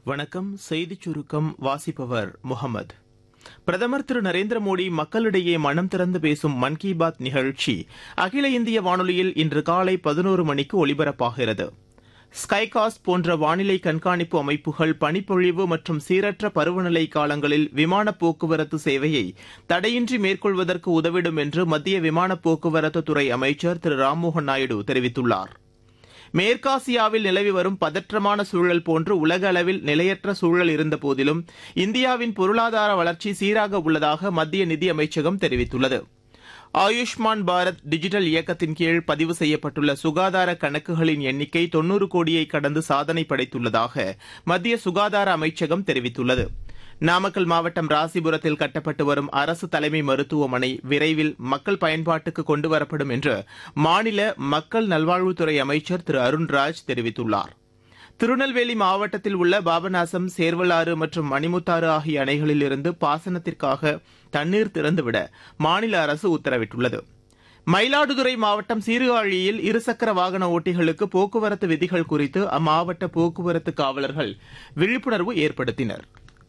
வணக்கம் செய்திச் சுருக்கம் வாசிப்பவர் முகமது பிரதமர் திரு நரேந்திர மோடி மக்களிடையே மனம் திறந்து பேசும் மன் கி பாத் நிகழ்ச்சி அகில இந்திய வானொலியில் இன்று காலை பதினோரு மணிக்கு ஒலிபரப்பாகிறது ஸ்கைகாஸ்ட் போன்ற வானிலை கண்காணிப்பு அமைப்புகள் பனிப்பொழிவு மற்றும் சீரற்ற பருவநிலை காலங்களில் விமான போக்குவரத்து சேவையை தடையின்றி மேற்கொள்வதற்கு உதவிடும் என்று மத்திய விமான போக்குவரத்து துறை அமைச்சர் திரு ராம்மோகன் நாயுடு தெரிவித்துள்ளார் மேற்காசியாவில் நிலவி வரும் பதற்றமான சூழல் போன்று உலக அளவில் நிலையற்ற சூழல் இருந்தபோதிலும் இந்தியாவின் பொருளாதார வளர்ச்சி சீராக உள்ளதாக மத்திய நிதி அமைச்சகம் தெரிவித்துள்ளது ஆயுஷ்மான் பாரத் டிஜிட்டல் இயக்கத்தின் கீழ் பதிவு செய்யப்பட்டுள்ள சுகாதார கணக்குகளின் எண்ணிக்கை தொன்னூறு கோடியை கடந்து சாதனை படைத்துள்ளதாக மத்திய சுகாதார அமைச்சகம் தெரிவித்துள்ளது நாமக்கல் மாவட்டம் ராசிபுரத்தில் கட்டப்பட்டு வரும் அரசு தலைமை மருத்துவமனை விரைவில் மக்கள் பயன்பாட்டுக்கு கொண்டுவரப்படும் என்று மாநில மக்கள் நல்வாழ்வுத்துறை அமைச்சர் திரு அருண்ராஜ் தெரிவித்துள்ளார் திருநெல்வேலி மாவட்டத்தில் உள்ள பாபநாசம் சேர்வலாறு மற்றும் மணிமுத்தாறு ஆகிய அணைகளில் இருந்து பாசனத்திற்காக தண்ணீர் திறந்துவிட மாநில அரசு உத்தரவிட்டுள்ளது மயிலாடுதுறை மாவட்டம் சீர்காழியில் இருசக்கர வாகன ஓட்டிகளுக்கு போக்குவரத்து விதிகள் குறித்து அம்மாவட்ட போக்குவரத்து காவலர்கள் விழிப்புணர்வு ஏற்படுத்தினர்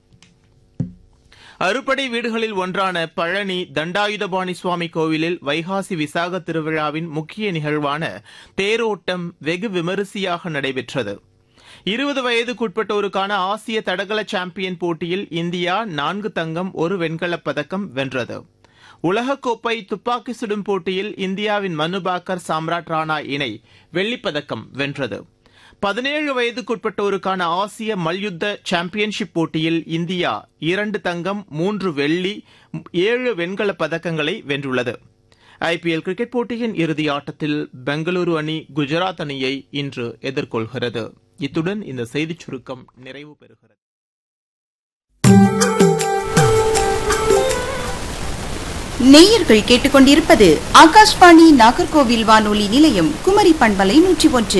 அறுபடை வீடுகளில் ஒன்றான பழனி தண்டாயுதபாணி சுவாமி கோவிலில் வைகாசி விசாக திருவிழாவின் முக்கிய நிகழ்வான தேரோட்டம் வெகு விமரிசையாக நடைபெற்றது இருபது வயதுக்குட்பட்டோருக்கான ஆசிய தடகள சாம்பியன் போட்டியில் இந்தியா நான்கு தங்கம் ஒரு வெண்கலப் பதக்கம் வென்றது உலகக்கோப்பை துப்பாக்கி சுடும் போட்டியில் இந்தியாவின் மனுபாக்கர் சாம்ராட் ராணா இணை வெள்ளிப்பதக்கம் வென்றது பதினேழு வயதுக்குட்பட்டோருக்கான ஆசிய மல்யுத்த சாம்பியன்ஷிப் போட்டியில் இந்தியா இரண்டு தங்கம் மூன்று வெள்ளி ஏழு வெண்கலப் பதக்கங்களை வென்றுள்ளது ஐபிஎல் கிரிக்கெட் போட்டியின் இறுதி ஆட்டத்தில் பெங்களூரு அணி குஜராத் அணியை இன்று எதிர்கொள்கிறது இத்துடன் இந்த செய்திச் சுருக்கம் நிறைவு பெறுகிறது நேயர்கள் கேட்டுக்கொண்டிருப்பது ஆகாஷ்வாணி நாகர்கோவில் வானொலி நிலையம் குமரி பண்பலை நூற்றி ஒன்று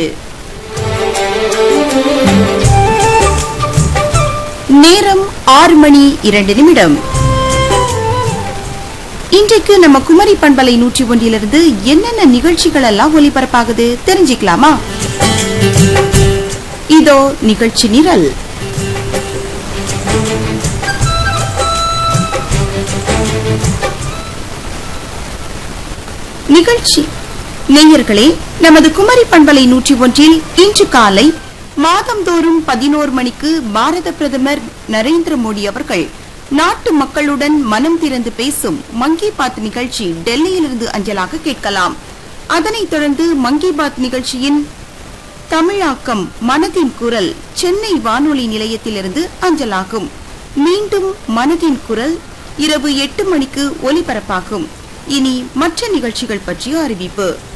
நேரம் ஆறு மணி இரண்டு நிமிடம் இன்றைக்கு நம்ம குமரி பண்பலை நூற்றி ஒன்றிலிருந்து என்னென்ன நிகழ்ச்சிகள் எல்லாம் ஒலிபரப்பாகுது தெரிஞ்சுக்கலாமா இதோ நிகழ்ச்சி நிரல் நிகழ்ச்சி நேயர்களே நமது குமரி பண்பலை நூற்றி ஒன்றில் இன்று காலை மாதந்தோறும் பதினோரு மணிக்கு பாரத பிரதமர் நரேந்திர மோடி அவர்கள் நாட்டு மக்களுடன் மனம் திறந்து பேசும் மங்கி பாத் நிகழ்ச்சி டெல்லியிலிருந்து அஞ்சலாக கேட்கலாம் அதனைத் தொடர்ந்து மங்கி பாத் நிகழ்ச்சியின் தமிழாக்கம் மனதின் குரல் சென்னை வானொலி நிலையத்திலிருந்து அஞ்சலாகும் மீண்டும் மனதின் குரல் இரவு எட்டு மணிக்கு ஒலிபரப்பாகும் இனி மற்ற நிகழ்ச்சிகள் பற்றிய அறிவிப்பு